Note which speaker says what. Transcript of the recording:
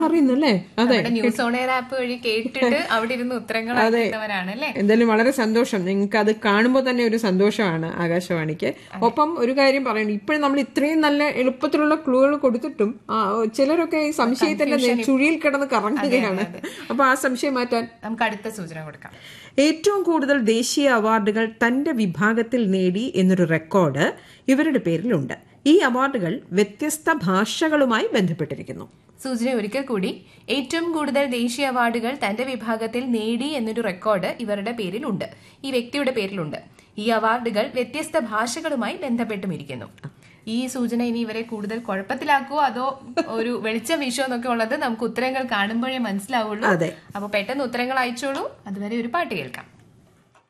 Speaker 1: അറിയുന്നല്ലേ അതെ
Speaker 2: നമ്മുടെ news on air app വഴി കേട്ടിട്ട് അവിടെ ഇരുന്ന് ഉത്തരങ്ങൾ അറിയുന്നവരാണ് അല്ലേ
Speaker 1: എന്തായാലും വളരെ സന്തോഷം നിങ്ങൾക്ക് അത് കാണുമ്പോൾ തന്നെ ഒരു സന്തോഷമാണ് ആകാശവാണിക്ക് ഒപ്പം ഒരു കാര്യം പറയണം ഇപ്പോഴും നമ്മൾ ഇത്രയും നല്ല എളുപ്പത്തിലുള്ള ക്ലൂകൾ കൊടുത്തിട്ടും ആ, ചിലരൊക്കെ ഈ സംശയത്തിന്റെ നെ- ചുഴിയിൽ കിടന്ന് കറങ്ങുകയാണ് അപ്പൊ ആ സംശയം മാറ്റാൻ
Speaker 2: നമുക്ക് അടുത്ത സൂചന കൊടുക്കാം
Speaker 1: ഏറ്റവും കൂടുതൽ ദേശീയ അവാർഡുകൾ തന്റെ വിഭാഗത്തിൽ നേടി എന്നൊരു റെക്കോർഡ് ഇവരുടെ പേരിലുണ്ട് ഈ അവാർഡുകൾ വ്യത്യസ്ത ഭാഷകളുമായി ബന്ധപ്പെട്ടിരിക്കുന്നു
Speaker 2: സൂചന ഒരിക്കൽ കൂടി ഏറ്റവും കൂടുതൽ ദേശീയ അവാർഡുകൾ തന്റെ വിഭാഗത്തിൽ നേടി എന്നൊരു റെക്കോർഡ് ഇവരുടെ പേരിലുണ്ട് ഈ വ്യക്തിയുടെ പേരിലുണ്ട് ഈ അവാർഡുകൾ വ്യത്യസ്ത ഭാഷകളുമായി ബന്ധപ്പെട്ടുമിരിക്കുന്നു ഈ സൂചന ഇനി ഇവരെ കൂടുതൽ കുഴപ്പത്തിലാക്കുവോ അതോ ഒരു വെളിച്ചം വീശോ എന്നൊക്കെ ഉള്ളത് നമുക്ക് ഉത്തരങ്ങൾ കാണുമ്പോഴേ മനസ്സിലാവുള്ളൂ
Speaker 1: അതെ.
Speaker 2: അപ്പൊ പെട്ടെന്ന് ഉത്തരങ്ങൾ അയച്ചോളൂ അതുവരെ ഒരു പാട്ട് കേൾക്കാം